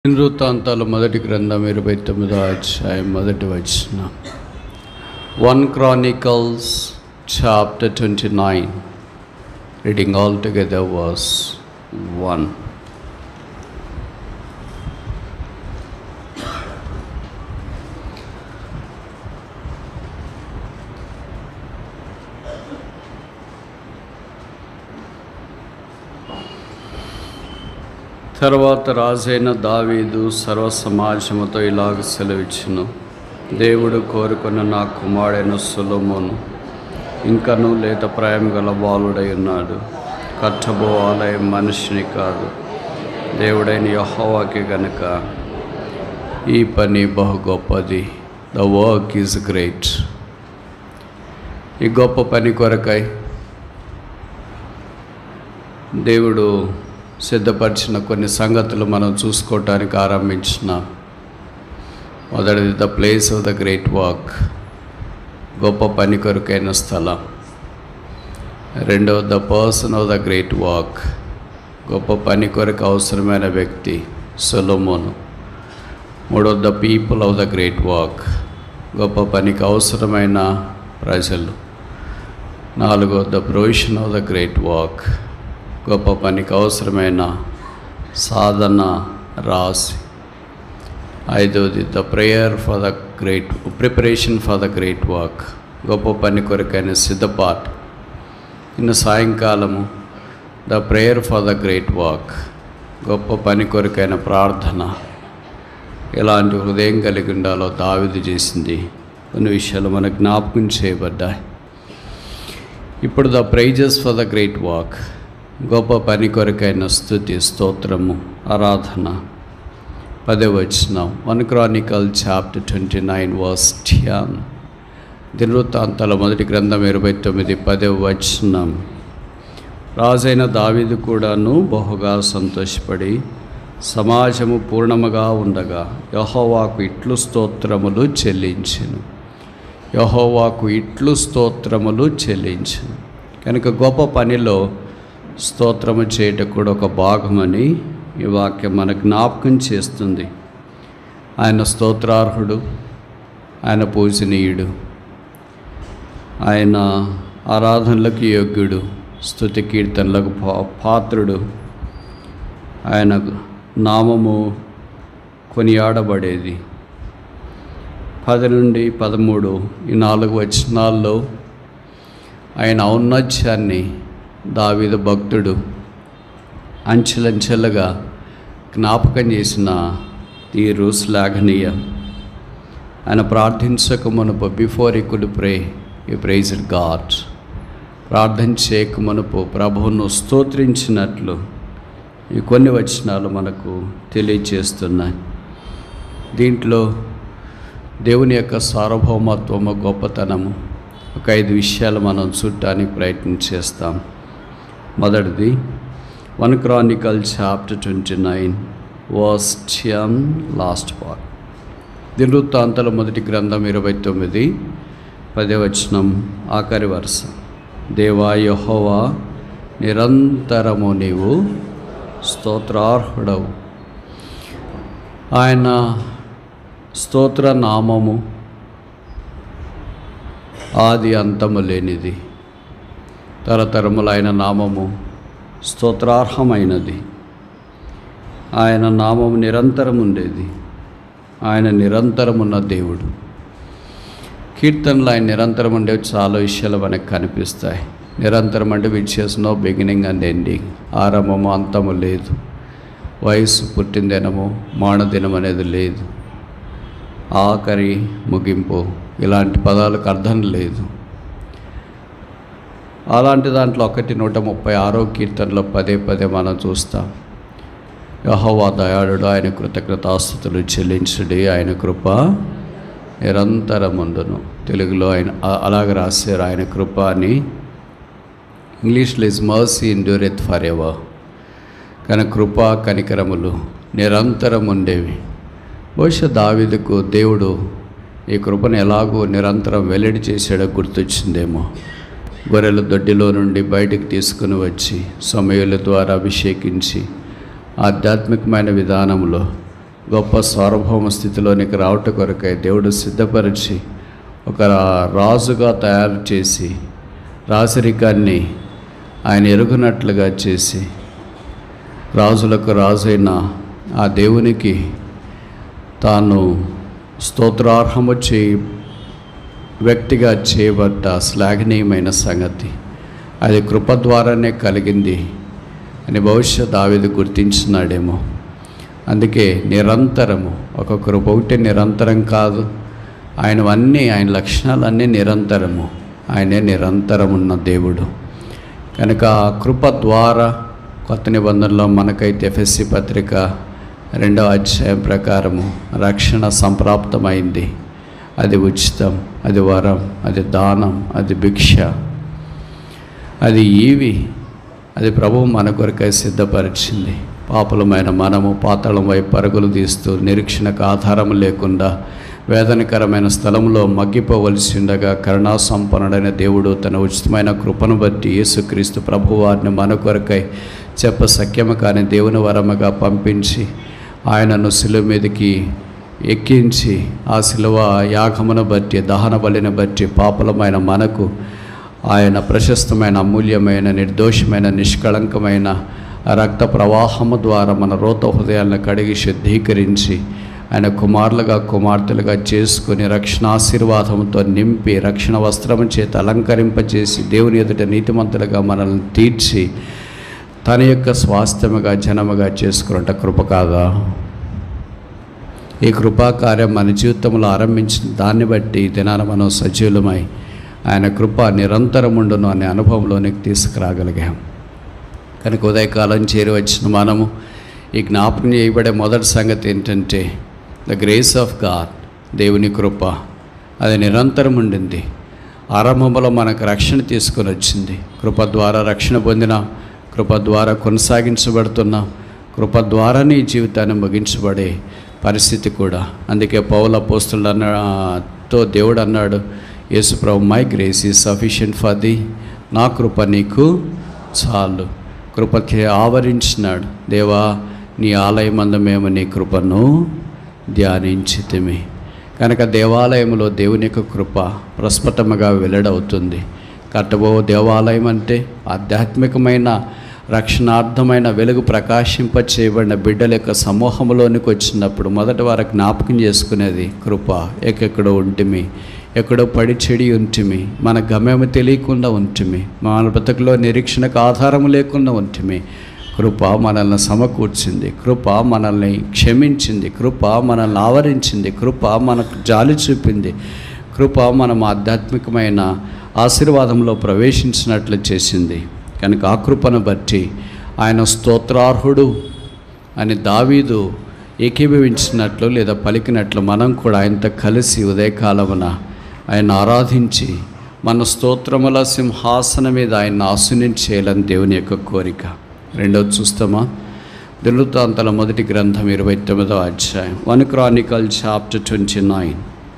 వృత్తాంతాలు మొదటి గ్రంథం ఇరవై తొమ్మిదో అధ్యాయం మొదటి వచ్చిన one Chronicles chapter twenty nine reading all together was one తర్వాత రాజైన దావీదు సర్వ సమాజముతో ఇలాగ సెలవిచ్చును దేవుడు కోరుకున్న నా కుమారుడైన సులమును ఇంకను లేత ప్రాయం గల బాలుడై ఉన్నాడు కట్టబో ఆలయం మనిషిని కాదు దేవుడైన యహోవాకి గనుక ఈ పని బహు గొప్పది ద వర్క్ ఈజ్ గ్రేట్ ఈ గొప్ప పని కొరకై దేవుడు సిద్ధపరిచిన కొన్ని సంగతులు మనం చూసుకోవటానికి ఆరంభించిన మొదటిది the place of the great work గొప్ప పని కొరకైన స్థలం రెండవ the person of the great work గొప్ప పని కొరకు అవసరమైన వ్యక్తి సొలొమోను మూడవ the people of the great work గొప్ప పనికి అవసరమైన ప్రజలు నాలుగో the provision of the great work గొప్ప పనికి అవసరమైన సాధన రాసి ఐదవది the prayer for the great preparation for the great work గొప్ప పని కొరకైన సిద్ధపాటు నిన్న సాయంకాలము the prayer for the great work గొప్ప పని కొరకైన ప్రార్థన ఎలాంటి హృదయం కలిగి ఉండాలో దావిది చేసింది కొన్ని విషయాలు మనకు జ్ఞాపకం చేయబడ్డాయి ఇప్పుడు the praises for the great work గొప్ప పని కొరకైన స్థుతి స్తోత్రము ఆరాధన పదే వచ్చినాం one chronicle chapter twenty nine verse ఠియాన్ దినవృత్తాంతాల మొదటి గ్రంథం ఇరవై తొమ్మిది పదే వచ్చినాం రాజైన దావీదు కూడాను బహుగా సంతోషపడి సమాజము పూర్ణముగా ఉండగా యహోవాకు ఇట్లు స్తోత్రములు చెల్లించెను యహోవాకు ఇట్లు స్తోత్రములు చెల్లించెను కనుక గొప్ప పనిలో స్తోత్రము చేయటం కూడా ఒక భాగమని ఈ వాక్యం మన జ్ఞాపకం చేస్తుంది ఆయన స్తోత్రార్హుడు ఆయన పూజనీయుడు ఆయన ఆరాధనలకు యోగ్యుడు స్తుతి కీర్తనలకు పా- పాత్రుడు ఆయన నామము కొనియాడబడేది పది నుండి పదమూడు ఈ నాలుగు వచనాల్లో ఆయన ఔన్నత్యాన్ని దావీదు భక్తుడు అంచెలంచెలుగా జ్ఞాపకం చేసిన తీరు శ్లాఘనీయం ఆయన ప్రార్థించక మునుపు బిఫోర్ ఈ కుడ్ ప్రే ఈ ప్రైజ్ గాడ్ ప్రార్థన చేయక మునుపు ప్రభువును స్తోత్రించినట్లు ఈ కొన్ని వచనాలు మనకు తెలియచేస్తున్నాయి దీంట్లో దేవుని యొక్క సార్వభౌమత్వము గొప్పతనము ఒక ఐదు విషయాలు మనం చూడటానికి ప్రయత్నం చేస్తాం మొదటిది one chronicle chapter twenty nine verse ఛియన్ లాస్ట్ పార్ట్ దినవృత్తాంతాల మొదటి గ్రంథం ఇరవై తొమ్మిది పదే వచనం ఆఖరి వరుస దేవా యహోవా నిరంతరము నీవు స్తోత్రార్హుడవు ఆయన స్తోత్ర నామము ఆది అంతము లేనిది తరతరముల ఆయన నామము స్తోత్రార్హమైనది ఆయన నామము నిరంతరం ఉండేది ఆయన నిరంతరమున్న దేవుడు కీర్తనలు ఆయన నిరంతరం ఉండే చాలా విషయాలు మనకు కనిపిస్తాయి నిరంతరం అంటే which has no beginning and ending ఆరంభము అంతము లేదు వయసు పుట్టిందినము మానదినం అనేది లేదు ఆఖరి ముగింపు ఇలాంటి పదాలకు అర్థం లేదు అలాంటి దాంట్లో ఒకటి నూట ముప్పై ఆరో కీర్తనలో పదే పదే మనం చూస్తాం యహోవా దయాళుడు ఆయన కృతజ్ఞతాస్థుతులు చెల్లించుడి ఆయన కృప నిరంతరముండును తెలుగులో ఆయన అ- అలాగ రాశారు ఆయన కృప అని ఇంగ్లీష్లో is mercy endureth for ever కానీ కృప కనికరములు నిరంతరం ఉండేవి బహుశా దావీదుకు దేవుడు ఈ కృపను ఎలాగో నిరంతరం వెల్లడి చేసాడో గుర్తొచ్చిందేమో గొర్రెల దొడ్డిలో నుండి బయటికి తీసుకుని వచ్చి సమయుల ద్వారా అభిషేకించి ఆధ్యాత్మికమైన విధానంలో గొప్ప సార్వభౌమ స్థితిలోనికి రావట కొరకై దేవుడు సిద్ధపరిచి ఒక రాజుగా తయారు చేసి రాజరికాన్ని ఆయన ఎరుగునట్లుగా చేసి రాజులకు రాజైన ఆ దేవునికి తాను స్తోత్రార్హము చేయి వ్యక్తిగా చేయబడ్డ శ్లాఘనీయమైన సంగతి అది కృప ద్వారానే కలిగింది అని బహుశా దావిది గుర్తించినాడేమో అందుకే నిరంతరము ఒక కృప ఒకటి నిరంతరం కాదు ఆయనవన్నీ ఆయన లక్షణాలన్నీ నిరంతరము ఆయనే నిరంతరం ఉన్న దేవుడు కనుక ఆ కృప ద్వారా కొత్త నిబంధనలో మనకైతే ఎఫ్ఎస్సి పత్రిక రెండవ అధ్యాయం ప్రకారము రక్షణ సంప్రాప్తమైంది అది ఉచితం అది వరం అది దానం అది భిక్ష అది ఈవి అది ప్రభువు మన కొరకై సిద్ధపరిచింది పాపులమైన మనము పాతాళం వైపు పరుగులు తీస్తూ నిరీక్షణకు ఆధారం లేకుండా వేదనకరమైన స్థలంలో మగ్గిపోవలసి ఉండగా కరుణా సంపన్నుడైన దేవుడు తన ఉచితమైన కృపను బట్టి యేసుక్రీస్తు ప్రభువారిని మన కొరకై చెప్ప సఖ్యము కాని దేవుని వరముగా పంపించి ఆయనను శిలువ మీదకి ఎక్కించి ఆ శిలువ యాగమును బట్టి దహన బలిని బట్టి పాపలమైన మనకు ఆయన ప్రశస్తమైన అమూల్యమైన నిర్దోషమైన నిష్కళంకమైన రక్త ప్రవాహము ద్వారా మన రోత హృదయాలను కడిగి శుద్ధీకరించి ఆయన కుమారులుగా కుమార్తెలుగా చేసుకుని రక్షణ ఆశీర్వాదంతో నింపి రక్షణ వస్త్రము చేత అలంకరింపచేసి దేవుని ఎదుట నీతిమంతులుగా మనల్ని తీర్చి తన యొక్క స్వాస్థ్యముగా జనముగా చేసుకున్నట కృప కాదా ఈ కృపాకార్యం మన జీవితంలో ఆరంభించిన దాన్ని బట్టి ఈ దినాన మనం సజీవులమై ఆయన కృప నిరంతరముండును అనే అనుభవంలోనికి తీసుకురాగలిగాం కనుక ఉదయకాలం చేరి వచ్చిన మనము ఈ జ్ఞాపకం చేయబడే మొదటి సంగతి ఏంటంటే ద గ్రేస్ ఆఫ్ గాడ్ దేవుని కృప అది నిరంతరం ఉండింది ఆరంభంలో మనకు రక్షణ తీసుకొని వచ్చింది కృప ద్వారా రక్షణ పొందిన కృప ద్వారా కొనసాగించబడుతున్నాం కృప ద్వారానే ఈ జీవితాన్ని ముగించబడే పరిస్థితి కూడా అందుకే పౌల పోస్తులు అన్నతో దేవుడు అన్నాడు యేసు ప్రభు my grace is sufficient for the నా కృప నీకు చాలు కృపకి ఆవరించినాడు దేవా నీ ఆలయమందు మేము నీ కృపను ధ్యానించితిమి కనుక దేవాలయంలో దేవుని యొక్క కృప ప్రస్ఫుటముగా వెల్లడవుతుంది కట్టబో దేవాలయం అంటే ఆధ్యాత్మికమైన రక్షణార్థమైన వెలుగు ప్రకాశింప చేయబడిన బిడ్డల యొక్క సమూహంలోనికి వచ్చినప్పుడు మొదట వారు జ్ఞాపకం చేసుకునేది కృప ఎక్కడో ఉంటిమి ఎక్కడో పడి చెడి ఉంటిమి మన గమ్యము తెలియకుండా ఉంటిమి మన బ్రతుకులో నిరీక్షణకు ఆధారం లేకుండా ఉంటిమి కృప మనల్ని సమకూర్చింది కృప మనల్ని క్షమించింది కృప మనల్ని ఆవరించింది కృప మనకు జాలి చూపింది కృప మనం ఆధ్యాత్మికమైన ఆశీర్వాదంలో ప్రవేశించినట్లు చేసింది కనుక ఆ కృపను బట్టి ఆయన స్తోత్రార్హుడు అని దావీదు ఏకీభవించినట్లు లేదా పలికినట్లు మనం కూడా ఆయనతో కలిసి ఉదయకాలమున ఆయన ఆరాధించి మన స్తోత్రముల సింహాసనం మీద ఆయన ఆశీనించేయాలని దేవుని యొక్క కోరిక రెండవది చూస్తామా దినవృత్తాంతాల మొదటి గ్రంథం ఇరవై తొమ్మిదవ అధ్యాయం one chronicle chapter twenty nine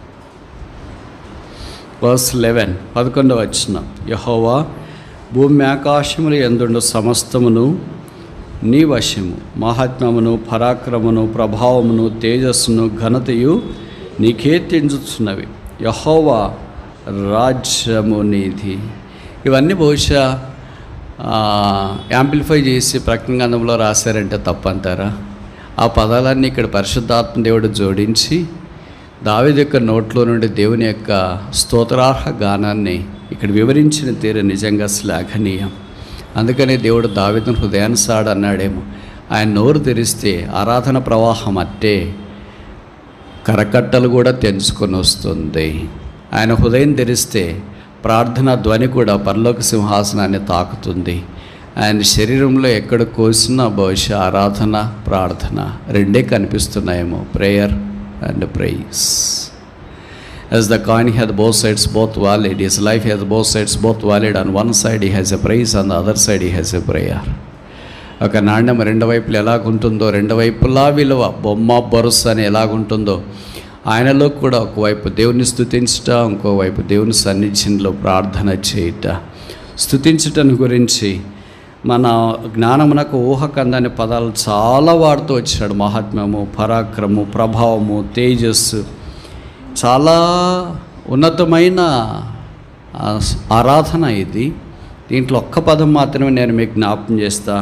verse eleven పదకొండవ వచ్చిన యహోవా భూమి ఆకాశములు ఎందుండు సమస్తమును నీ వశము మహాత్మ్యమును పరాక్రమను ప్రభావమును తేజస్సును ఘనతయు నీకే తెంచుతున్నవి యహోవా రాజ్యము నీది ఇవన్నీ బహుశా యాంప్లిఫై చేసి ప్రకటనగంధంలో రాశారంటే తప్పంటారా ఆ పదాలన్నీ ఇక్కడ పరిశుద్ధాత్మ దేవుడు జోడించి దావిది యొక్క నోట్లో నుండి దేవుని యొక్క స్తోత్రార్హ గానాన్ని ఇక్కడ వివరించిన తీరు నిజంగా శ్లాఘనీయం అందుకనే దేవుడు దావిదను హృదయానుసాడు అన్నాడేమో ఆయన నోరు తెరిస్తే ఆరాధన ప్రవాహం అట్టే కరకట్టలు కూడా తెంచుకొని వస్తుంది ఆయన హృదయం తెరిస్తే ప్రార్థన ధ్వని కూడా పరలోక సింహాసనాన్ని తాకుతుంది ఆయన శరీరంలో ఎక్కడ కోసినా బహుశా ఆరాధన ప్రార్థన రెండే కనిపిస్తున్నాయేమో prayer and praise As the coin hath both sides both valid, his life has both sides both valid. On one side he has a praise, on the other side he has a prayer. ఒక నాణ్యం రెండు వైపులు ఎలాగుంటుందో రెండు వైపులా విలువ బొమ్మ బొరుస అని ఎలాగుంటుందో ఆయనలో కూడా ఒకవైపు దేవుని స్థుతించుట ఇంకోవైపు దేవుని సన్నిధ్యంలో ప్రార్థన చేయుట స్థుతించటం గురించి మన జ్ఞానమునకు ఊహకందని పదాలు చాలా వాడుతూ వచ్చాడు మహాత్మ్యము పరాక్రము ప్రభావము తేజస్సు చాలా ఉన్నతమైన ఆ, ఆరాధన ఇది దీంట్లో ఒక్క పదం మాత్రమే నేను మీకు జ్ఞాపకం చేస్తా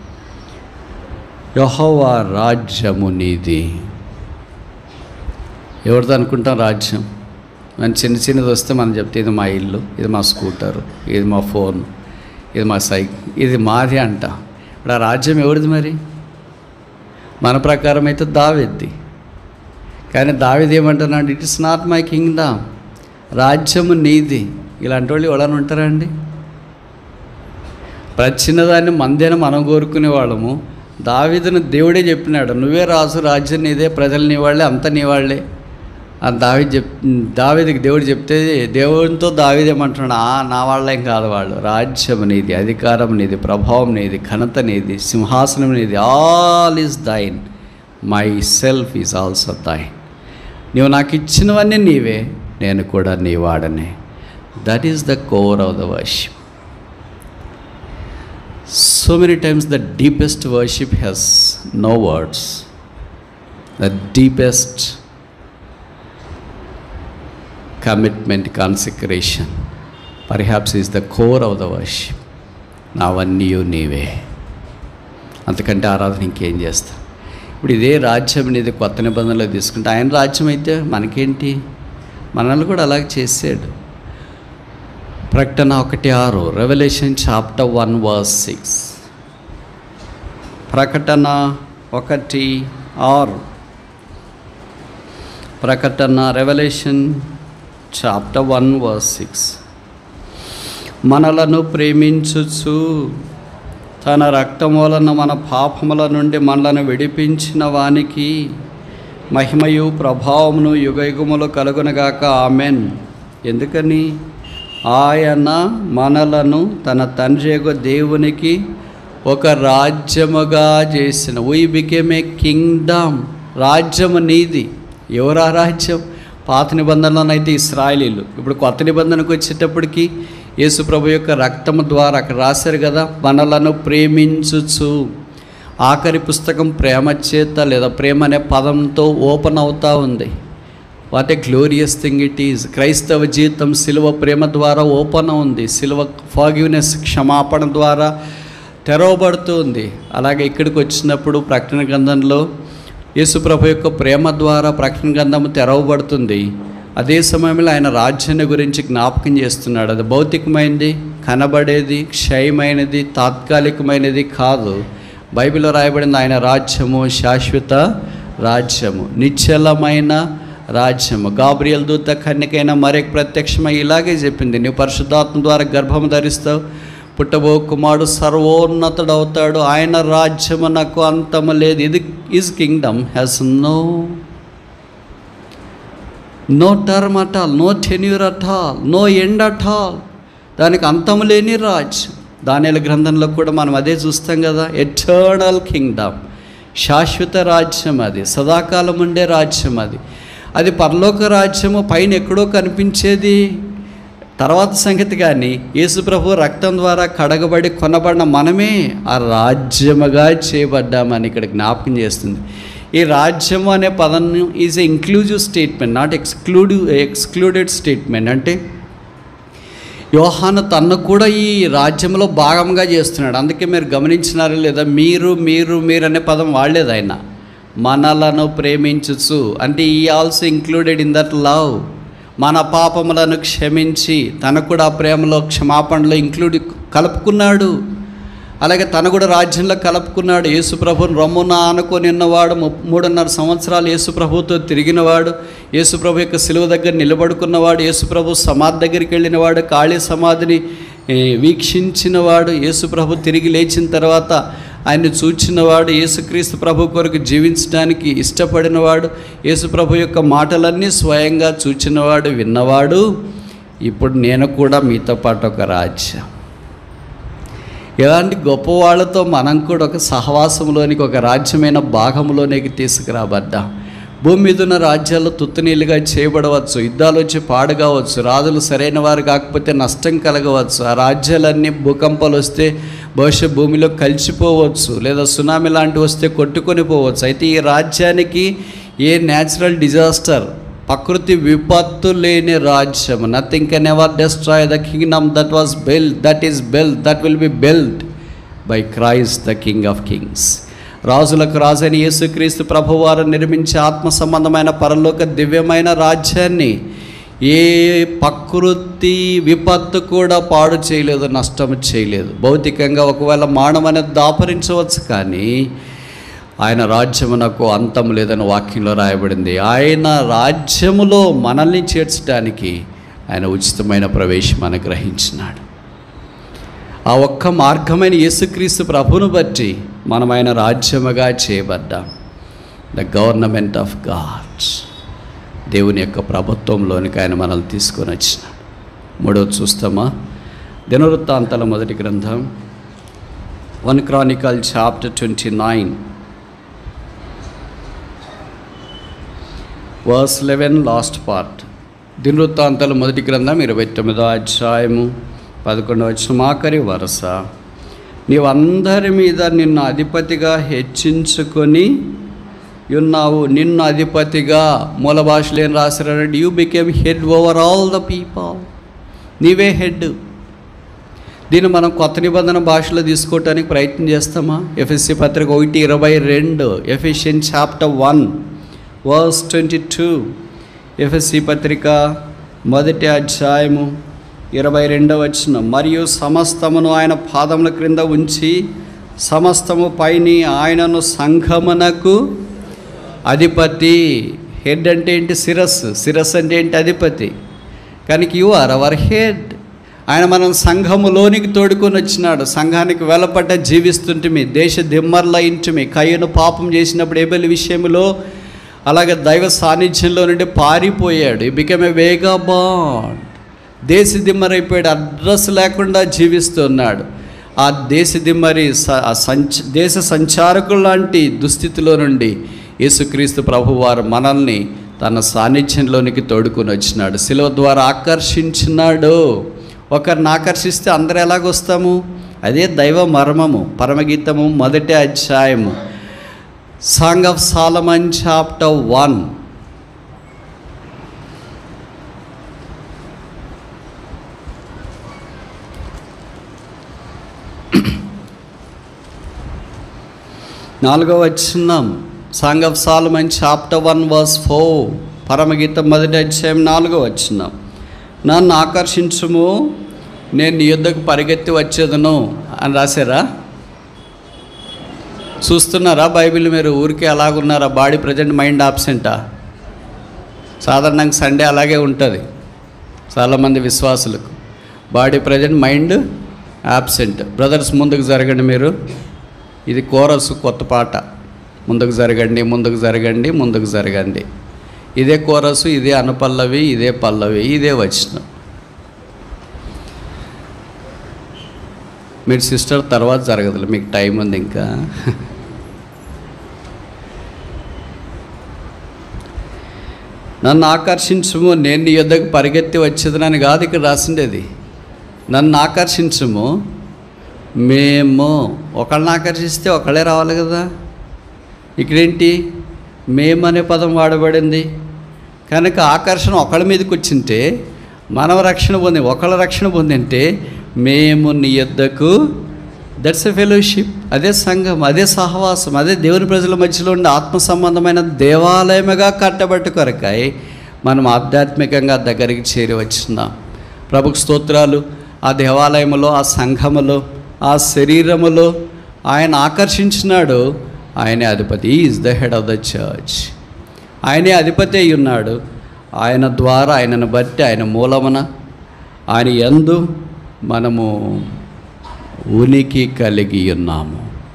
యహోవా రాజ్యము నీది ఎవరిది అనుకుంటాం రాజ్యం మన చిన్న చిన్నది వస్తే మనం చెప్తే ఇది మా ఇల్లు ఇది మా స్కూటరు ఇది మా ఫోన్ ఇది మా సైకిల్ ఇది మాది అంట ఇప్పుడు ఆ రాజ్యం ఎవరిది మరి మన ప్రకారం అయితే దావిద్ది కానీ దావిది ఏమంటున్నాడు it is not my kingdom రాజ్యము నీది ఇలాంటి వాళ్ళు ఎవరైనా ఉంటారా అండి ప్రతి చిన్నదాన్ని మందేన మనం కోరుకునే వాళ్ళము దావిదును దేవుడే చెప్పినాడు నువ్వే రాజు రాజ్యం నీదే ప్రజలు నీ వాళ్ళే అంత నీ వాళ్ళే ఆ దావి చెప్ దావిదికి దేవుడు చెప్తే దేవునితో దావిదేమంటున్నాడు ఆ నా వాళ్ళేం కాదు వాళ్ళు రాజ్యం నీది అధికారం నీది ప్రభావం నీది ఘనత నీది సింహాసనం నీది all is thine myself is also thine నీవు నాకు ఇచ్చినవన్నీ నీవే నేను కూడా నీ వాడనే that is the core of the worship so many times the deepest worship has no words the deepest commitment consecration perhaps is the core of the worship నావన్నీ నీవే అంతకంటే ఆరాధన ఇంకేం చేస్తా ఇప్పుడు ఇదే రాజ్యం అనేది కొత్త నిబంధనలో తీసుకుంటే ఆయన రాజ్యం అయితే మనకేంటి మనల్ని కూడా అలాగే చేసాడు ప్రకటన ఒకటి ఆరు revolution chapter one verse six ప్రకటన ఒకటి ఆరు ప్రకటన revolution chapter one verse six మనలను ప్రేమించుచు తన రక్తం వలన మన పాపముల నుండి మనలను విడిపించిన వానికి మహిమయు ప్రభావమును యుగయుగములు కలుగునగాక ఆమెన్ ఎందుకని ఆయన మనలను తన తండ్రి యొక్క దేవునికి ఒక రాజ్యముగా చేసిన వీ బికేమ్ ఏ కింగ్డమ్ రాజ్యము నీది ఎవరా రాజ్యం పాత నిబంధనలోనైతే ఇస్రాయలీలు ఇప్పుడు కొత్త నిబంధనకు వచ్చేటప్పటికి యేసు ప్రభు యొక్క రక్తము ద్వారా అక్కడ రాశారు కదా మనలను ప్రేమించుచు ఆఖరి పుస్తకం ప్రేమ చేత లేదా ప్రేమ అనే పదంతో ఓపెన్ అవుతా ఉంది what a glorious thing it is క్రైస్తవ జీవితం సిలువ ప్రేమ ద్వారా ఓపెన్ ఉంది సిలువ ఫాగివ్నెస్ క్షమాపణ ద్వారా తెరవబడుతుంది అలాగే ఇక్కడికి వచ్చినప్పుడు ప్రకటన గ్రంథంలో యేసుప్రభు యొక్క ప్రేమ ద్వారా ప్రకటన గ్రంథము తెరవబడుతుంది అదే సమయంలో ఆయన రాజ్యాన్ని గురించి జ్ఞాపకం చేస్తున్నాడు అది భౌతికమైనది కనబడేది క్షయమైనది తాత్కాలికమైనది కాదు బైబిల్లో రాయబడింది ఆయన రాజ్యము శాశ్వత రాజ్యము నిశ్చలమైన రాజ్యము గాబ్రియల్ దూత కన్యకైన మరొక ప్రత్యక్షమై ఇలాగే చెప్పింది నీవు పరిశుద్ధాత్మ ద్వారా గర్భం ధరిస్తావు పుట్టబో కుమారుడు సర్వోన్నతుడు అవుతాడు ఆయన రాజ్యము నాకు అంతము లేదు ఇది is kingdom has no no term at all no tenure at all no end at all దానికి అంతము లేని రాజ్యం దానిల గ్రంథంలో కూడా మనం అదే చూస్తాం కదా ఎటర్నల్ కింగ్డమ్ శాశ్వత రాజ్యం అది సదాకాలం ఉండే రాజ్యం అది అది పరలోక రాజ్యము పైన ఎక్కడో కనిపించేది తర్వాత సంగతి కానీ యేసుప్రభు రక్తం ద్వారా కడగబడి కొనబడిన మనమే ఆ రాజ్యముగా చేయబడ్డామని ఇక్కడ జ్ఞాపకం చేస్తుంది ఈ రాజ్యము అనే పదం is a inclusive statement not exclusive excluded statement అంటే యోహాను తన్ను కూడా ఈ రాజ్యంలో భాగంగా చేస్తున్నాడు అందుకే మీరు గమనించినారు లేదా మీరు మీరు మీరు అనే పదం వాడలేదు ఆయన మనలను ప్రేమించుచు అంటే ఈ also included in that love మన పాపములను క్షమించి తనకు కూడా ఆ ప్రేమలో క్షమాపణలో ఇంక్లూడ్ కలుపుకున్నాడు అలాగే తను కూడా రాజ్యంలో కలుపుకున్నాడు యేసుప్రభుని రొమ్మున ఆనుకొని ఉన్నవాడు ము- మూడున్నర సంవత్సరాలు యేసుప్రభుతో తిరిగినవాడు యేసుప్రభు యొక్క సిలువ దగ్గర నిలబడుకున్నవాడు యేసుప్రభు సమాధి దగ్గరికి వెళ్ళినవాడు ఖాళీ సమాధిని ఏ, వీక్షించినవాడు యేసుప్రభు తిరిగి లేచిన తర్వాత ఆయన్ని చూచినవాడు యేసుక్రీస్తు ప్రభు కొరకు జీవించడానికి ఇష్టపడినవాడు యేసుప్రభు యొక్క మాటలన్నీ స్వయంగా చూచినవాడు విన్నవాడు ఇప్పుడు నేను కూడా మీతో పాటు ఒక రాజ్యం ఇలాంటి గొప్ప వాళ్ళతో మనం కూడా ఒక సహవాసంలోనికి ఒక రాజ్యమైన భాగంలోనికి తీసుకురాబడ్డాం భూమి మీద ఉన్న రాజ్యాలు తుత్తునీలుగా చేయబడవచ్చు యుద్ధాలు వచ్చి పాడుగావచ్చు రాజులు సరైన వారు కాకపోతే నష్టం కలగవచ్చు ఆ రాజ్యాలన్నీ భూకంపాలు వస్తే బహుశా భూమిలో కలిసిపోవచ్చు లేదా సునామీ లాంటివి వస్తే కొట్టుకొని పోవచ్చు అయితే ఈ రాజ్యానికి ఏ న్యాచురల్ డిజాస్టర్ ప్రకృతి విపత్తు లేని రాజ్యం nothing can ever destroy the kingdom that was build that is build that will be build by Christ the king of kings రాజులకు రాజైన యేసుక్రీస్తు ప్రభువారు నిర్మించే ఆత్మ సంబంధమైన పరలోక దివ్యమైన రాజ్యాన్ని ఏ ప్రకృతి విపత్తు కూడా పాడు చేయలేదు నష్టం చేయలేదు భౌతికంగా ఒకవేళ మానవం అనేది దాపరించవచ్చు కానీ ఆయన రాజ్యమునకు అంతం లేదని వాక్యంలో రాయబడింది ఆయన రాజ్యములో మనల్ని చేర్చడానికి ఆయన ఉచితమైన ప్రవేశం అనుగ్రహించినాడు ఆ ఒక్క మార్గమైన యేసుక్రీస్తు ప్రభును బట్టి మనం ఆయన రాజ్యముగా చేయబడ్డాం ద గవర్నమెంట్ ఆఫ్ గాడ్స్ దేవుని యొక్క ప్రభుత్వంలోనికి ఆయన మనల్ని తీసుకొని వచ్చినాడు మూడవది చూస్తామా దినవృత్తాంతాల మొదటి గ్రంథం one chronicle chapter twenty nine verse eleven last part దినవృత్తాంతాల మొదటి గ్రంథం ఇరవై తొమ్మిదో అధ్యాయము పదకొండవ వచ్చిన ఆఖరి వరుస నీవందరి మీద నిన్ను అధిపతిగా హెచ్చించుకొని ఉన్నావు నిన్ను అధిపతిగా మూల భాషలో ఏం రాశారంటే you became head over all the people నీవే హెడ్ దీన్ని మనం కొత్త నిబంధన భాషలో తీసుకోవటానికి ప్రయత్నం చేస్తామా ఎఫ్ఎస్సి పత్రిక ఒకటి ఇరవై రెండు Ephesian chapter one verse twenty two ఎఫ్ఎస్సి పత్రిక మొదటి అధ్యాయము ఇరవై రెండవ వచ్చిన మరియు సమస్తమును ఆయన పాదముల క్రింద ఉంచి సమస్తము పైని ఆయనను సంఘమునకు అధిపతి హెడ్ అంటే ఏంటి శిరస్సు శిరస్సు అంటే ఏంటి అధిపతి కనుక యు ఆర్ అవర్ హెడ్ ఆయన మనం సంఘములోనికి తోడుకొని వచ్చినాడు సంఘానికి వెలపడ్డ జీవిస్తుంటిమి దేశ దిమ్మర్ల ఇంటిమి కయ్యను పాపం చేసినప్పుడు ఏబెల్ విషయంలో అలాగే దైవ సాన్నిధ్యంలో నుండి పారిపోయాడు బికమ్ ఏ వేగా బాండ్ దేశ దిమ్మరైపోయాడు అడ్రస్ లేకుండా జీవిస్తున్నాడు ఆ దేశ దిమ్మరి స- ఆ సంచ దేశ సంచారకులు లాంటి దుస్థితిలో నుండి యేసుక్రీస్తు ప్రభువారు మనల్ని తన సాన్నిధ్యంలోనికి తోడుకొని వచ్చినాడు శిలువ ద్వారా ఆకర్షించినాడు ఒకరిని ఆకర్షిస్తే అందరు ఎలాగొస్తాము అదే దైవ మర్మము పరమగీతము మొదటి అధ్యాయము song of Solomon chapter one నాలుగవ వచ్చినాం song of Solomon chapter one verse four పరమగీతం మొదటి అధ్యాయం నాలుగో వచ్చినాం నన్ను ఆకర్షించుము నేను నీ యుద్ధకు పరిగెత్తి వచ్చేదను అని రాశారా చూస్తున్నారా బైబిల్ మీరు ఊరికే అలాగున్నారా బాడీ ప్రజెంట్ మైండ్ ఆబ్సెంటా సాధారణంగా సండే అలాగే ఉంటుంది చాలామంది విశ్వాసులకు body present mind absent brothers ముందుకు జరగండి మీరు ఇది కోరస్ కొత్త పాట ముందుకు జరగండి ముందుకు జరగండి ముందుకు జరగండి ఇదే కోరసు ఇదే అనుపల్లవి ఇదే పల్లవి ఇదే వచనం మీరు సిస్టర్ తర్వాత జరగదులే మీకు టైం ఉంది ఇంకా నన్ను ఆకర్షించుము నేను నీ యొద్దకు పరిగెత్తి వచ్చేదనని కాదు ఇక్కడ రాసిండేది నన్ను ఆకర్షించుము మేము ఒకళ్ళని ఆకర్షిస్తే ఒకళ్ళే రావాలి కదా ఇక్కడేంటి మేము అనే పదం వాడబడింది కనుక ఆకర్షణ ఒకళ్ళ మీదకి వచ్చింటే మనం రక్షణ పొంది ఒకళ్ళ రక్షణ పొందింటే మేము నీ యొద్దకు దట్స్ ఎ ఫెలోషిప్ అదే సంఘం అదే సహవాసం అదే దేవుని ప్రజల మధ్యలో ఉండే ఆత్మ సంబంధమైన దేవాలయముగా కట్టబట్టు కొరకాయి మనం ఆధ్యాత్మికంగా దగ్గరికి చేరి వచ్చినాం ప్రభుకు స్తోత్రాలు ఆ దేవాలయములో ఆ సంఘములో ఆ శరీరములో ఆయన ఆకర్షించినాడు ఆయనే అధిపతి is the head of the church ఆయనే అధిపతి అయి ఉన్నాడు ఆయన ద్వారా ఆయనను బట్టి ఆయన మూలమున ఆయన యందు మనము ఉనికి కలిగి ఉన్నాము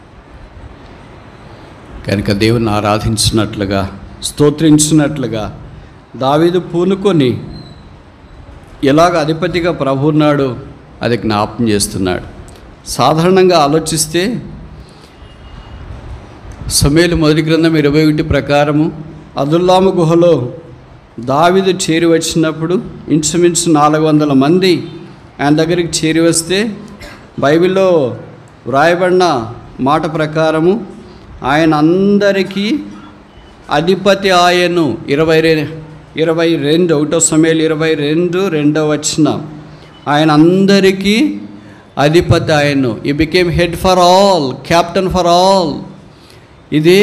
కనుక దేవుని ఆరాధించినట్లుగా స్తోత్రించినట్లుగా దావీదు పూనుకొని ఎలాగ అధిపతిగా ప్రభు ఉన్నాడు అది జ్ఞాపం చేస్తున్నాడు సాధారణంగా ఆలోచిస్తే సమేలు మొదటి గ్రంథం ఇరవై ఒకటి ప్రకారము అదుల్లాము గుహలో దావిదు చేరి వచ్చినప్పుడు ఇంచుమించు నాలుగు వందల మంది ఆయన దగ్గరికి చేరి వస్తే బైబిల్లో వ్రాయబడిన మాట ప్రకారము ఆయన అందరికీ అధిపతి ఆయను ఇరవై రె ఇరవై రెండు ఒకటో సమయాలు ఇరవై రెండు రెండో వచ్చిన ఆయన అందరికీ అధిపతి ఆయను ఈ became head for all captain for all ఇదే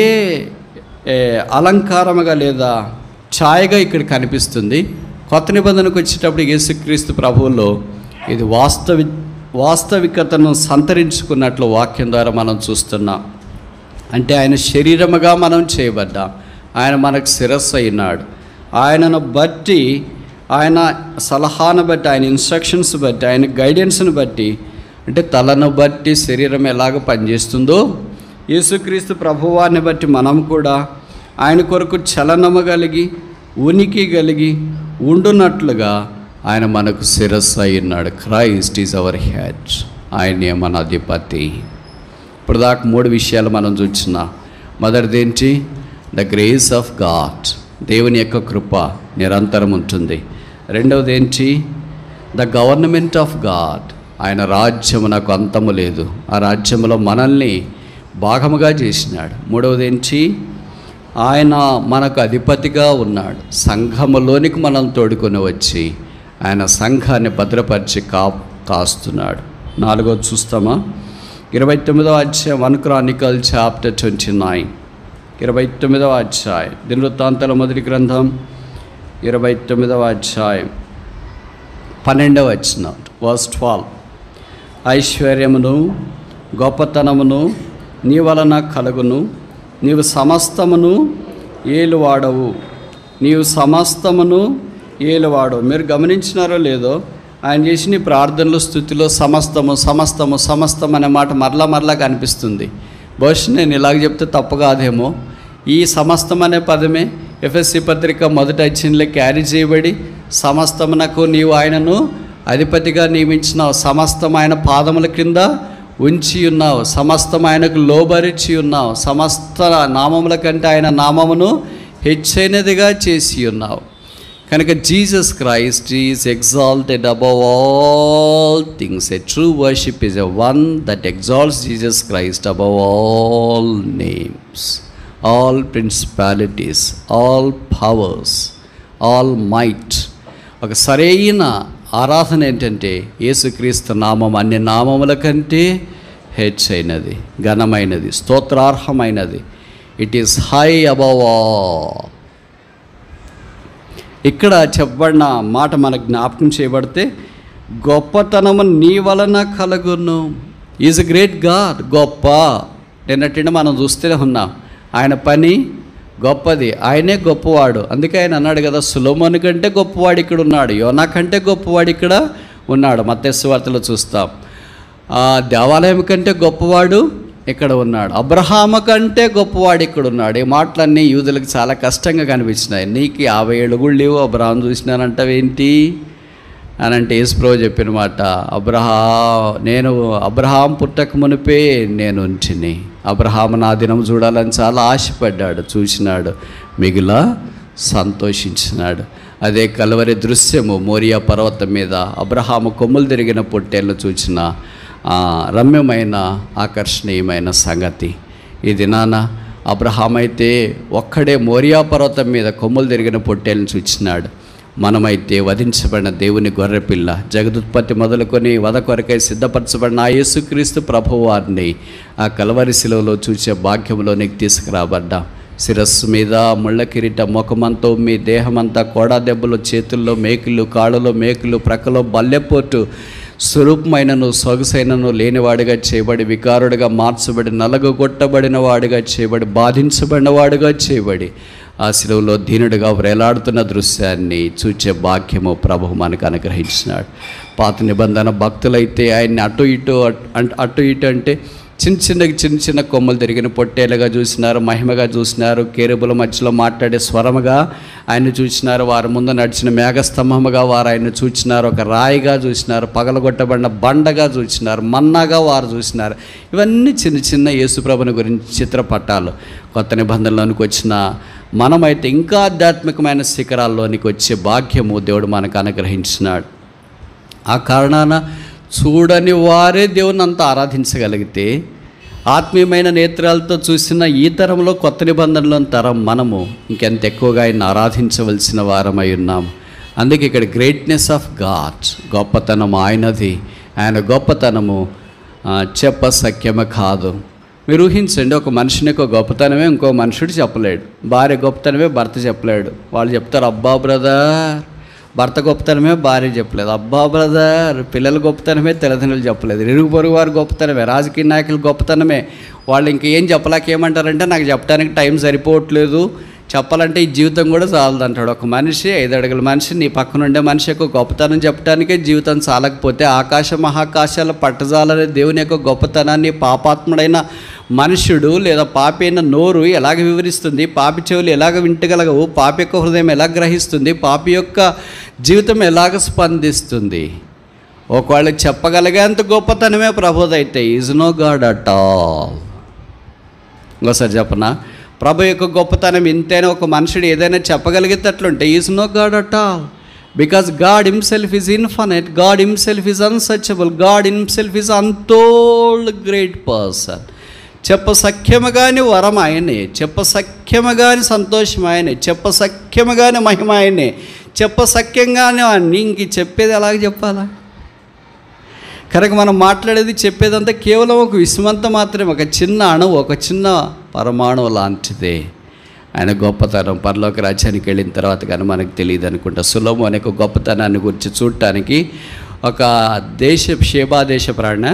ఏ, అలంకారముగా లేదా ఛాయగా ఇక్కడ కనిపిస్తుంది కొత్త నిబంధనకు వచ్చేటప్పుడు యేసుక్రీస్తు ప్రభువులో ఇది వాస్తవి వాస్తవికతను సంతరించుకున్నట్లు వాక్యం ద్వారా మనం చూస్తున్నాం అంటే ఆయన శరీరముగా మనం చేయబడ్డాం ఆయన మనకు శిరస్సు అయినాడు ఆయనను బట్టి ఆయన సలహాను బట్టి ఆయన ఇన్స్ట్రక్షన్స్ బట్టి ఆయన గైడెన్స్ని బట్టి అంటే తలను బట్టి శరీరం ఎలాగ పనిచేస్తుందో యేసుక్రీస్తు ప్రభువాన్ని బట్టి మనం కూడా ఆయన కొరకు చలనము కలిగి ఉనికి కలిగి ఉండునట్లుగా ఆయన మనకు శిరస్సు అయినాడు క్రైస్ట్ ఈజ్ అవర్ హెడ్ ఆయనే మన అధిపతి ఇప్పుడు దాకా మూడు విషయాలు మనం చూస్తున్నాం మొదటిది ఏంటి ద గ్రేస్ ఆఫ్ గాడ్ దేవుని యొక్క కృప నిరంతరం ఉంటుంది రెండవది ఏంటి ద గవర్నమెంట్ ఆఫ్ గాడ్ ఆయన రాజ్యము నాకు అంతము లేదు ఆ రాజ్యములో మనల్ని భాగముగా చేసినాడు మూడవది ఏంటి ఆయన మనకు అధిపతిగా ఉన్నాడు సంఘములోనికి మనం తోడుకొని వచ్చి ఆయన సంఘాన్ని భద్రపరిచి కా కాస్తున్నాడు నాలుగోది చూస్తామా ఇరవై తొమ్మిదవ అధ్యాయం one chronicle chapter twenty nine ఇరవై తొమ్మిదవ అధ్యాయం దినవృత్తాంతాల మొదటి గ్రంథం ఇరవై తొమ్మిదవ అధ్యాయం పన్నెండవ వచ్చిన వర్స్ ట్వెల్వ్ ఐశ్వర్యమును గొప్పతనమును నీ వలన కలుగును నీవు సమస్తమును ఏలువాడవు నీవు సమస్తమును ఏలువాడవు మీరు గమనించినారో లేదో ఆయన చేసిన ఈ ప్రార్థనలు స్థుతిలో సమస్తము సమస్తము సమస్తం అనే మాట మరలా మరలా కనిపిస్తుంది బహుశా నేను ఇలాగ చెప్తే తప్పు కాదేమో ఈ సమస్తం అనే పదమే ఎఫ్ఎస్సి పత్రిక మొదటి అధ్యయనంలో క్యారీ చేయబడి సమస్తమునకు నీవు ఆయనను అధిపతిగా నియమించినావు సమస్తం ఆయన పాదముల కింద ఉంచి ఉన్నావు సమస్తం ఆయనకు లోబరిచి ఉన్నావు సమస్త నామముల కంటే ఆయన నామమును హెచ్చైనదిగా చేసి ఉన్నావు కనుక Jesus Christ is exalted above all things a true worship is a one that exalts Jesus Christ above all names all principalities all powers all might ఒక సరైన ఆరాధన ఏంటంటే యేసుక్రీస్తు నామం అన్ని నామముల కంటే హెచ్చైనది ఘనమైనది స్తోత్రార్హమైనది it is high above all ఇక్కడ చెప్పబడిన మాట మనకు జ్ఞాపకం చేయబడితే గొప్పతనము నీ వలన కలుగును ఈజ్ అ గ్రేట్ గాడ్ గొప్ప నిన్నటిన మనం చూస్తూనే ఉన్నాం ఆయన పని గొప్పది ఆయనే గొప్పవాడు అందుకే ఆయన అన్నాడు కదా సులోమోని కంటే గొప్పవాడు ఇక్కడ ఉన్నాడు యోనా కంటే గొప్పవాడు ఇక్కడ ఉన్నాడు మత్స్యవార్తలో చూస్తాం ఆ దేవాలయం కంటే గొప్పవాడు ఇక్కడ ఉన్నాడు అబ్రహాము కంటే గొప్పవాడు ఇక్కడ ఉన్నాడు ఈ మాటలన్నీ యూదులకు చాలా కష్టంగా కనిపించినాయి నీకు యాభై ఏళ్ళు కూడా లేవు అబ్రహాం చూసినానంటావేంటి అని అంటే యేసుప్రభు చెప్పిన మాట అబ్రహా నేను అబ్రహాం పుట్టక మునిపే నేను ఉంచిని అబ్రహాం నా దినం చూడాలని చాలా ఆశపడ్డాడు చూసినాడు మిగిల సంతోషించినాడు అదే కలవరి దృశ్యము మోరియా పర్వతం మీద అబ్రహాము కొమ్ములు తిరిగిన పొట్టేళ్ళు చూచిన ఆ రమ్యమైన ఆకర్షణీయమైన సంగతి ఈ దినాన అబ్రహాం అయితే ఒక్కడే మోరియా పర్వతం మీద కొమ్ములు తిరిగిన పొట్టేలను చూచినాడు మనమైతే వధించబడిన దేవుని గొర్రెపిల్ల జగదుత్పత్తి మొదలుకొని వధ కొరకై సిద్ధపరచబడిన ఆ యేసుక్రీస్తు ప్రభువారిని ఆ కలవరి శిలువలో చూసే భాగ్యంలోనికి తీసుకురాబడ్డాం శిరస్సు మీద ముళ్ళ కిరీట ముఖమంతో మీ దేహమంతా కోడా దెబ్బలు చేతుల్లో మేకులు కాళ్ళలో మేకులు ప్రక్కలో బల్లెపోటు స్వరూపమైనను సొగసైనను లేనివాడిగా చేయబడి వికారుడిగా మార్చబడి నలగొట్టబడిన వాడిగా చేయబడి బాధించబడిన వాడిగా చేయబడి ఆ శిలువలో దీనుడిగా వ్రేలాడుతున్న దృశ్యాన్ని చూచే భాగ్యము ప్రభు మనకు అనుగ్రహించినాడు పాత నిబంధన భక్తులైతే ఆయన్ని అటు ఇటు అట్- అటు ఇటు అంటే చిన్న చిన్న చిన్న చిన్న కొమ్మలు తిరిగిన పొట్టేలుగా చూసినారు మహిమగా చూసినారు కేరుబుల మధ్యలో మాట్లాడే స్వరముగా ఆయన చూసినారు వారి ముందు నడిచిన మేఘస్తంభముగా వారు ఆయన చూసినారు ఒక రాయిగా చూసినారు పగలగొట్టబడిన బండగా చూసినారు మన్నాగా వారు చూసినారు ఇవన్నీ చిన్న చిన్న యేసుప్రభుని గురించి చిత్రపటాలు కొత్త నిబంధనలోనికి వచ్చిన మనమైతే ఇంకా ఆధ్యాత్మికమైన శిఖరాల్లోనికి వచ్చే భాగ్యము దేవుడు మనకు అనుగ్రహించినాడు ఆ కారణాన చూడని వారే దేవుని అంత ఆరాధించగలిగితే ఆత్మీయమైన నేత్రాలతో చూసిన ఈ తరంలో కొత్త నిబంధనలోని తరం మనము ఇంకెంత ఎక్కువగా ఆయన ఆరాధించవలసిన వారమై ఉన్నాం అందుకే ఇక్కడ గ్రేట్నెస్ ఆఫ్ గాడ్ గొప్పతనం ఆయనది ఆయన గొప్పతనము ఆ, చెప్ప సఖ్యమ కాదు మీరు ఊహించండి ఒక మనిషిని యొక్క గొప్పతనమే ఇంకో మనుషుడు చెప్పలేడు భార్య గొప్పతనమే భర్త చెప్పలేడు వాళ్ళు చెప్తారు అబ్బా బ్రదర్ భర్త గొప్పతనమే భార్య చెప్పలేదు అబ్బా బ్రదర్ పిల్లల గొప్పతనమే తల్లిదండ్రులు చెప్పలేదు ఇరుగు పొరుగు వారి గొప్పతనమే రాజకీయ నాయకుల గొప్పతనమే వాళ్ళు ఇంకేం చెప్పలేక ఏమంటారంటే నాకు చెప్పడానికి టైం సరిపోవట్లేదు చెప్పాలంటే ఈ జీవితం కూడా చాలదు అంటాడు ఒక మనిషి ఐదు అడుగుల మనిషి నీ పక్కన ఉండే మనిషి యొక్క గొప్పతనం చెప్పడానికే జీవితం చాలకపోతే ఆకాశ మహాకాశాల పట్టజాలనే దేవుని యొక్క గొప్పతనాన్ని పాపాత్ముడైన మనుష్యుడు లేదా పాపి అయిన నోరు ఎలాగ వివరిస్తుంది పాపి చెవులు ఎలాగ వింటగలగవు పాపి యొక్క హృదయం ఎలా గ్రహిస్తుంది పాపి యొక్క జీవితం ఎలాగ స్పందిస్తుంది ఒకవేళ చెప్పగలిగేంత గొప్పతనమే ప్రబోధైతే is no God at all ఇంకోసారి చెప్పనా ప్రభు యొక్క గొప్పతనం ఇంతైనా ఒక మనుషుడు ఏదైనా చెప్పగలిగేటట్లుంటే is no God at all because God himself is infinite God himself is unsearchable God himself is untold great person చెప్ప సఖ్యముగాని వరం ఆయనే చెప్ప సఖ్యముగాని సంతోషం ఆయనే చెప్ప సఖ్యముగాని మహిమ ఆయనే చెప్ప సఖ్యంగానే అన్ని ఇంక చెప్పేది ఎలాగ చెప్పాలా కనుక మనం మాట్లాడేది చెప్పేదంతా కేవలం ఒక విశ్వంత మాత్రమే ఒక చిన్న అణువు ఒక చిన్న పరమాణువు లాంటిదే ఆయన గొప్పతనం పరలోక రాజ్యానికి వెళ్ళిన తర్వాత కానీ మనకు తెలియదు అనుకుంటా సులభం అనే ఒక గొప్పతనాన్ని గురించి చూడటానికి ఒక దేశ షేబా దేశ ప్రాణ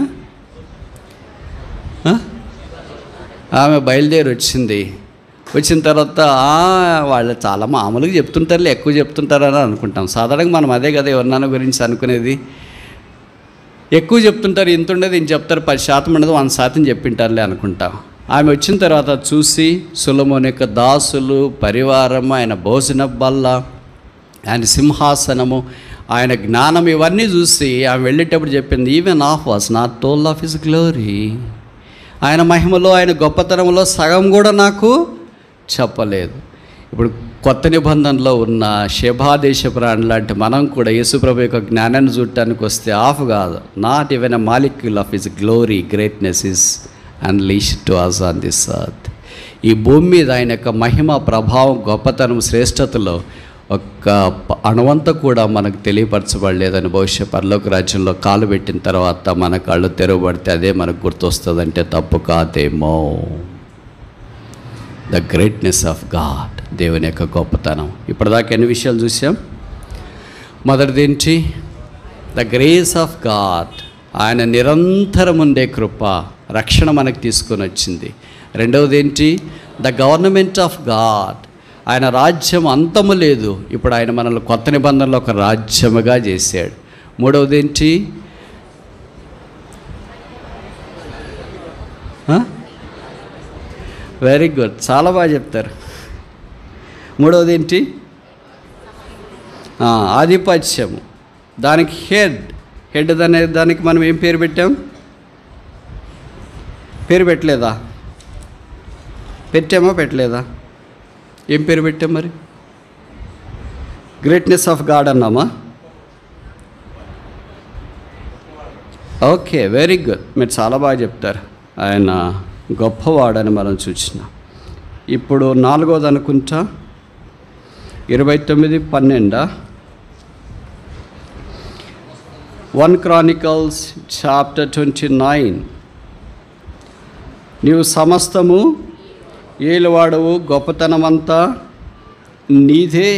ఆ? ఆమె బయలుదేరి వచ్చింది వచ్చిన తర్వాత "ఆ, వాళ్ళు చాలా మామూలుగా చెప్తుంటారులే ఎక్కువ చెప్తుంటారని అనుకుంటాం సాధారణంగా మనం అదే కదా ఎవరినాన్న గురించి అనుకునేది ఎక్కువ చెప్తుంటారు ఇంత ఉండదు ఇంత చెప్తారు పది శాతం ఉండదు వంద శాతం చెప్పింటారులే అనుకుంటాం ఆమె వచ్చిన తర్వాత చూసి సులమోని యొక్క దాసులు పరివారం ఆయన భోజన బల్ల ఆయన సింహాసనము ఆయన జ్ఞానం ఇవన్నీ చూసి ఆమె వెళ్ళేటప్పుడు చెప్పింది even half was not told of his glory ఆయన మహిమలో ఆయన గొప్పతనంలో సగం కూడా నాకు చెప్పలేదు ఇప్పుడు కొత్త నిబంధనలో ఉన్న శభాదేశ ప్రాణి లాంటి మనం కూడా యేసుప్రభు యొక్క జ్ఞానాన్ని చూడటానికి వస్తే ఆఫ్ కాదు not even a molecule of his glory greatness is unleash to us on this earth ఈ భూమి మీద ఆయన యొక్క మహిమ ప్రభావం గొప్పతనం శ్రేష్టతలో ఒక్క ప- అణువంత కూడా మనకు తెలియపరచబడలేదని బహుశా పరలోక రాజ్యంలో కాలు పెట్టిన తర్వాత మన కళ్ళు తెరవబడితే అదే మనకు గుర్తొస్తుందంటే తప్పు కాదేమో ద గ్రేట్నెస్ ఆఫ్ గాడ్ దేవుని యొక్క గొప్పతనం ఇప్పటిదాకా ఎన్ని విషయాలు చూసాం మొదటిది ఏంటి ద గ్రేస్ ఆఫ్ గాడ్ ఆయన నిరంతరం ఉండే కృప రక్షణ మనకు తీసుకొని వచ్చింది రెండవది ఏంటి ద గవర్నమెంట్ ఆఫ్ గాడ్ ఆయన రాజ్యం అంతము లేదు ఇప్పుడు ఆయన మనల్ని కొత్త నిబంధనలో ఒక రాజ్యముగా చేశాడు మూడవది ఏంటి వెరీ గుడ్ చాలా బాగా చెప్తారు మూడవది ఏంటి ఆ, ఆధిపత్యము దానికి హెడ్ హెడ్ అనే దానికి మనం ఏం పేరు పెట్టాం పేరు పెట్టలేదా పెట్టామా పెట్టలేదా ఏం పేరు పెట్టాం మరి గ్రేట్నెస్ ఆఫ్ గాడ్ అన్నామా ఓకే వెరీ గుడ్ మీరు చాలా బాగా చెప్తారు ఆయన గొప్పవాడని మనం చూసినాం ఇప్పుడు నాలుగోది అనుకుంటా ఇరవై తొమ్మిది పన్నెండా one Chronicles chapter twenty nine నీవు సమస్తము ఏలువాడవు గొప్పతనమంతా నీదే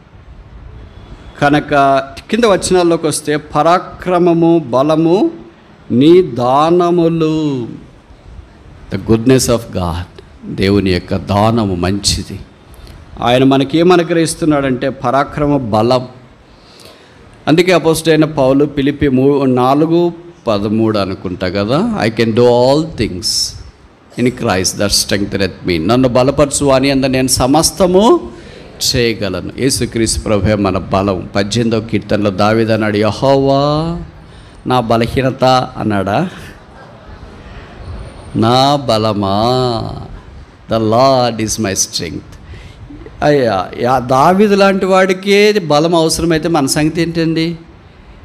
కనుక కింద వచనాల్లోకి వస్తే పరాక్రమము బలము నీ దానములు ద గుడ్నెస్ ఆఫ్ గాడ్ దేవుని యొక్క దానము మంచిది ఆయన మనకేం అనుగ్రహిస్తున్నాడంటే పరాక్రమ బలం అందుకే అపోజిట్ పౌలు పిలిపి మూ నాలుగు పదమూడు అనుకుంటా కదా I can do all things in Christ that strengtheneth me నన్ను బలపరచు అని అంద నేను సమస్తము చేయగలను యేసుక్రీస్తు ప్రభే మన బలం పద్దెనిమిదవ కీర్తనలో దావిదన్నాడు యహోవా నా బలహీనత అన్నాడా నా బలమా the Lord is my strength అయ్యా యా దావిదు లాంటి వాడికే బలం అవసరమైతే మన సంగతి ఏంటండి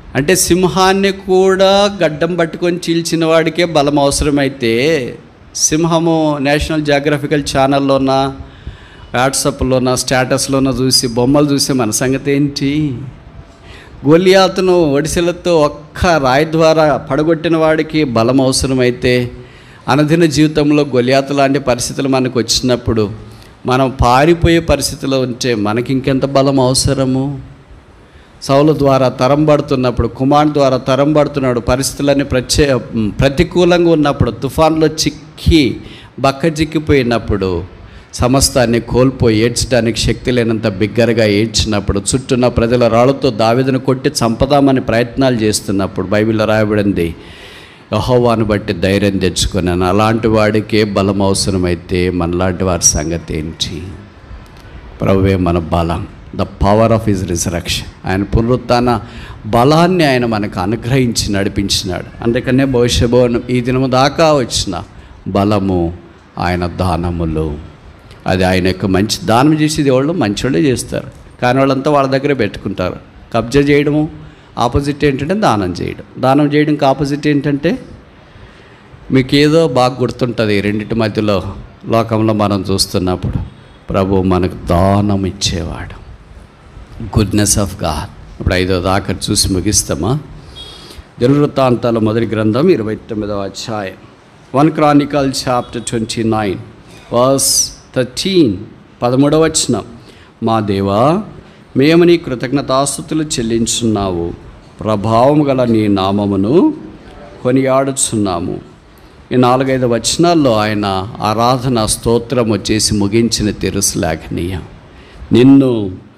అంటే సింహాన్ని కూడా గడ్డం పట్టుకొని చీల్చిన వాడికే బలం అవసరమైతే సింహము నేషనల్ జాగ్రఫికల్ ఛానల్లోన వాట్సాప్లోన స్టేటస్లోన చూసి బొమ్మలు చూసి మన సంగతి ఏంటి గోలియాతును ఒడిసెలతో ఒక్క రాయి ద్వారా పడగొట్టిన వాడికి బలం అవసరమైతే అనదిన జీవితంలో గొలియాతు లాంటి పరిస్థితులు మనకు వచ్చినప్పుడు మనం పారిపోయే పరిస్థితిలో ఉంటే మనకి ఇంకెంత బలం అవసరము సౌలు ద్వారా తరంబడుతున్నప్పుడు కుమార్ ద్వారా తరంబడుతున్నాడు పరిస్థితులన్నీ ప్రత్యే ప్రతికూలంగా ఉన్నప్పుడు తుఫాన్లో చిక్కి బక్క చిక్కిపోయినప్పుడు సమస్తాన్ని కోల్పోయి ఏడ్చడానికి శక్తి లేనంత బిగ్గరగా ఏడ్చినప్పుడు చుట్టూన్న ప్రజల రాళ్ళతో దావిదను కొట్టి చంపదామని ప్రయత్నాలు చేస్తున్నప్పుడు బైబిల్లో రాయబడింది యహోవాను బట్టి ధైర్యం తెచ్చుకున్నాను అలాంటి వాడికే బలం అవసరమైతే మనలాంటి వారి సంగతి ఏంటి ప్రభువే మన బలం the power of his resurrection ఆయన పునరుత్న బలాన్ని ఆయన మనకు అనుగ్రహించి నడిపించినాడు అందుకనే భవిష్యభో ఈ దినము దాకా వచ్చిన బలము ఆయన దానములు అది ఆయన యొక్క మంచి దానం చేసేది వాళ్ళు మంచోళ్ళే చేస్తారు కానీ వాళ్ళంతా వాళ్ళ దగ్గరే పెట్టుకుంటారు కబ్జా చేయడము ఆపోజిట్ ఏంటంటే దానం చేయడం దానం చేయడానికి ఆపోజిట్ ఏంటంటే మీకు ఏదో బాగా గుర్తుంటుంది ఈ రెండింటి మధ్యలో లోకంలో మనం చూస్తున్నప్పుడు ప్రభు మనకు దానం ఇచ్చేవాడు గుడ్నెస్ ఆఫ్ గాడ్ ఇప్పుడు ఐదో దాకా చూసి ముగిస్తామా దినవృత్తాంతాల మొదటి గ్రంథం ఇరవై తొమ్మిదవ అధ్యాయం one chronicle chapter twenty nine verse thirteen పదమూడవ వచనం మా దేవా మేము నీ కృతజ్ఞతాస్థుతులు చెల్లించున్నావు ప్రభావం గల నీ నామమును కొనియాడుచున్నాము ఈ నాలుగైదు వచనాల్లో ఆయన ఆరాధన స్తోత్రం వచ్చేసి ముగించిన తెరుసు లేఖనీయం నిన్ను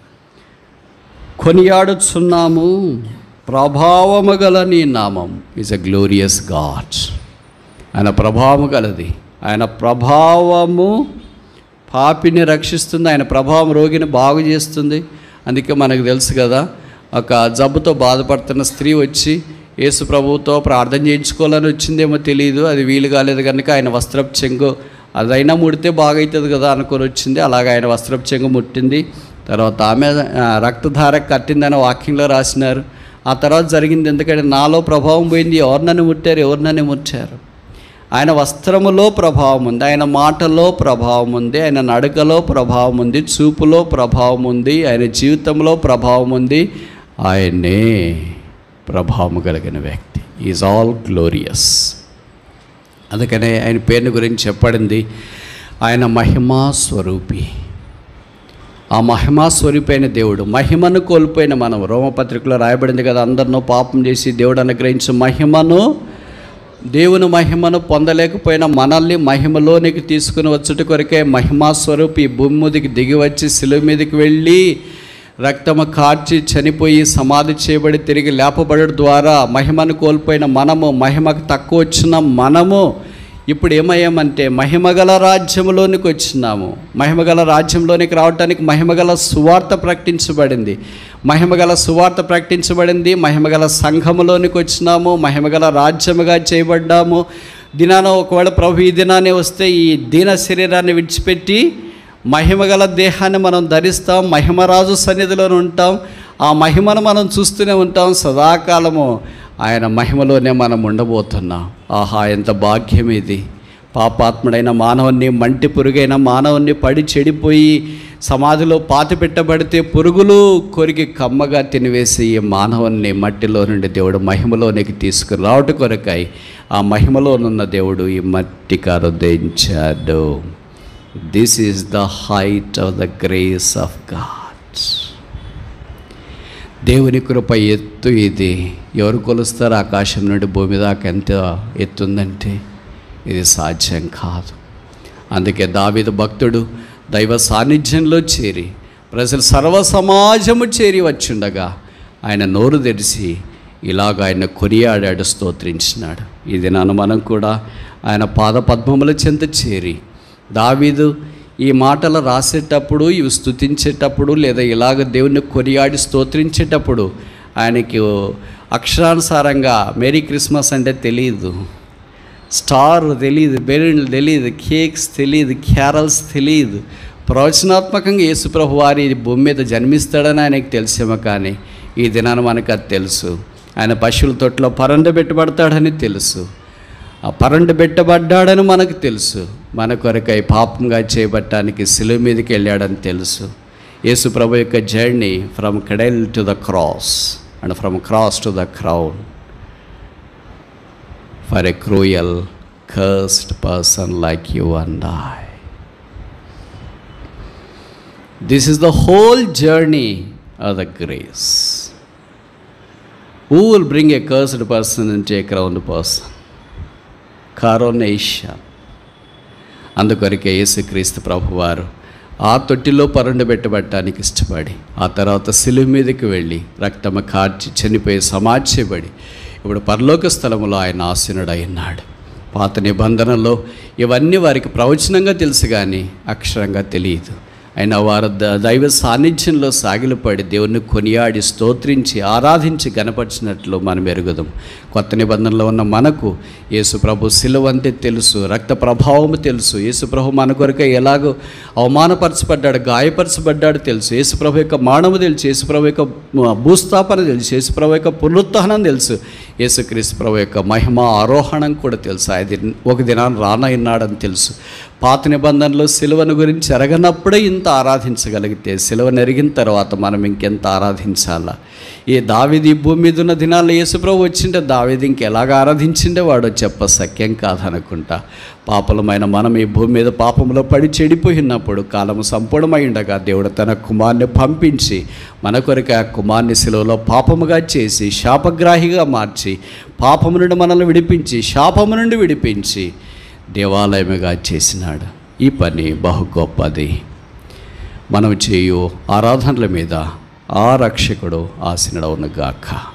కొనియాడుచున్నాము ప్రభావము గల నీ నామం ఈజ్ అ గ్లోరియస్ గాడ్ ఆయన ప్రభావము గలది ఆయన ప్రభావము పాపిని రక్షిస్తుంది ఆయన ప్రభావం రోగిని బాగు చేస్తుంది అందుకే మనకు తెలుసు కదా ఒక జబ్బుతో బాధపడుతున్న స్త్రీ వచ్చి యేసు ప్రభువుతో ప్రార్థన చేయించుకోవాలని వచ్చిందేమో తెలియదు అది వీలు కాలేదు కనుక ఆయన వస్త్రపు చెంగు అదైనా ముడితే బాగవుతుంది కదా అనుకొని వచ్చింది అలాగ ఆయన వస్త్రపు చెంగు ముట్టింది తర్వాత ఆమె ఆ, రక్తధార కట్టిందని వాక్యంలో రాసినారు ఆ తర్వాత జరిగింది ఎందుకంటే నాలో ప్రభావం పోయింది ఎవరు నన్ను ముట్టారు ఎవరు నన్ను ముట్టారు ఆయన వస్త్రములో ప్రభావం ఉంది ఆయన మాటలో ప్రభావం ఉంది ఆయన నడకలో ప్రభావం ఉంది చూపులో ప్రభావం ఉంది ఆయన జీవితంలో ప్రభావం ఉంది ఆయనే ప్రభావం కలిగిన వ్యక్తి ఈజ్ ఆల్ గ్లోరియస్ అందుకనే ఆయన పేరుని గురించి చెప్పబడింది ఆయన మహిమా స్వరూపి ఆ మహిమా స్వరూపైన దేవుడు మహిమను కోల్పోయిన మనం రోమపత్రికలో రాయబడింది కదా అందరినో పాపం చేసి దేవుడు అనుగ్రహించిన మహిమను దేవుని మహిమను పొందలేకపోయిన మనల్ని మహిమలోనికి తీసుకుని వచ్చుట కొరకే మహిమా స్వరూపి భూమి మీదకి దిగి వచ్చి శిలువ మీదకి వెళ్ళి రక్తము కార్చి చనిపోయి సమాధి చేయబడి తిరిగి లేపబడడం ద్వారా మహిమను కోల్పోయిన మనము మహిమకు తక్కువ వచ్చిన మనము ఇప్పుడు ఏమయ్యామంటే మహిమగల రాజ్యంలోనికి వచ్చినాము మహిమగల రాజ్యంలోనికి రావడానికి మహిమగల సువార్త ప్రకటించబడింది మహిమగల సువార్త ప్రకటించబడింది మహిమగల సంఘములోనికి వచ్చినాము మహిమగల రాజ్యముగా చేయబడ్డాము దినాన ఒకవేళ ప్రభు ఈ దినానే వస్తే ఈ దీన శరీరాన్ని విడిచిపెట్టి మహిమగల దేహాన్ని మనం ధరిస్తాం మహిమరాజు సన్నిధిలో ఉంటాం ఆ మహిమను మనం చూస్తూనే ఉంటాం సదాకాలము ఆయన మహిమలోనే మనం ఉండబోతున్నాం ఆహా ఎంత భాగ్యం ఇది పాపాత్ముడైన మానవుణ్ణి మంటి పురుగైన మానవుణ్ణి పడి చెడిపోయి సమాధిలో పాతి పెట్టబడితే పురుగులు కొరికి కమ్మగా తినివేసి ఈ మానవుణ్ణి మట్టిలో నుండి దేవుడు మహిమలోనికి తీసుకుని రావట కొరకై ఆ మహిమలోనున్న దేవుడు ఈ మట్టి కరుదించాడు this is the height of the grace of God దేవుని కృప ఎత్తు ఇది ఎవరు కొలుస్తారు ఆకాశం నుండి భూమి దాకా ఎంత ఎత్తుందంటే ఇది సాధ్యం కాదు అందుకే దావీదు భక్తుడు దైవ సాన్నిధ్యంలో చేరి ప్రజలు సర్వ సమాజము చేరి వచ్చుండగా ఆయన నోరు తెరిచి ఇలాగ ఆయన కొనియాడాడు స్తోత్రించినాడు ఇది నన్ను మనం కూడా ఆయన పాద పద్మముల చెంత చేరి దావీదు ఈ మాటలు రాసేటప్పుడు ఇవి స్తుతించేటప్పుడు లేదా ఇలాగ దేవుణ్ణి కొనియాడి స్తోత్రించేటప్పుడు ఆయనకి అక్షరానుసారంగా మేరీ క్రిస్మస్ అంటే తెలియదు స్టార్ తెలియదు బెలూన్లు తెలియదు కేక్స్ తెలియదు క్యారల్స్ తెలియదు ప్రవచనాత్మకంగా యేసుప్రభు వారి ఈ భూమి మీద జన్మిస్తాడని ఆయనకి తెలిసేమో కానీ ఈ దినాన మనకు అది తెలుసు ఆయన పశువుల తొట్టులో పరండబెట్టబడతాడని తెలుసు ఆ పరండు పెట్టబడ్డాడని మనకు తెలుసు మన కొరకై పాపంగా చేయబట్టానికి శిలువ మీదకి వెళ్ళాడని తెలుసు యేసు ప్రభు యొక్క journey from cradle to the cross and from cross to the crown for a cruel cursed person like you and I this is the whole journey of the grace who will bring a cursed person into a crown person కారోనేషా అందుకొరకే యేసుక్రీస్తు ప్రభువారు ఆ తొట్టిలో పరుండ పెట్టబట్టడానికి ఇష్టపడి ఆ తర్వాత సిలువ మీదకి వెళ్ళి రక్తమ కార్చి చనిపోయి సమాధ్యపడి ఇప్పుడు పరలోక స్థలములో ఆయన ఆసీనుడై ఉన్నాడు పాత నిబంధనలో ఇవన్నీ వారికి ప్రవచనంగా తెలుసు కానీ అక్షరంగా తెలియదు అయినా వారు ద- దైవ సాన్నిధ్యంలో సాగిలపడి దేవుణ్ణి కొనియాడి స్తోత్రించి ఆరాధించి గనపరిచినట్లు మనం ఎరుగుదాం కొత్త నిబంధనలో ఉన్న మనకు యేసు ప్రభు శిలువ అంటే తెలుసు రక్త ప్రభావము తెలుసు యేసు ప్రభు మన కొరకే ఎలాగో అవమానపరచబడ్డాడు గాయపరచబడ్డాడు తెలుసు యేసు ప్రభు యొక్క మానవు తెలుసు యేసు ప్రభు యొక్క భూస్థాపన తెలుసు యేసు ప్రభు యొక్క పునరుత్థానం తెలుసు యేసుక్రీస్తు ప్రభు యొక్క మహిమ ఆరోహణం కూడా తెలుసు ఆయన ఒక దినాన్ని రానయ్యున్నాడని తెలుసు పాత నిబంధనలో సిలువను గురించి ఎరగనప్పుడే ఇంత ఆరాధించగలిగితే సిలువను ఎరిగిన తర్వాత మనం ఇంకెంత ఆరాధించాలా ఈ దావిది ఈ భూమి మీద ఉన్న దినాల్లో యేసుప్రభు వచ్చింటే దావిది ఇంకెలాగ ఆరాధించిండే వాడో చెప్ప సఖ్యం కాదనుకుంటా పాపలమైన మనం ఈ భూమి మీద పాపంలో పడి చెడిపోయినప్పుడు కాలము సంపూర్ణమై ఉండగా దేవుడు తన కుమార్ని పంపించి మన కొరకు ఆ కుమార్ని శిలువలో పాపముగా చేసి శాపగ్రాహిగా మార్చి పాపము నుండి మనల్ని విడిపించి శాపము నుండి విడిపించి దేవాలయముగా చేసినాడు ఈ పని బహు గొప్పది మనం చేయు ఆరాధనల మీద ఆ రక్షకుడు ఆశనుడవును గాక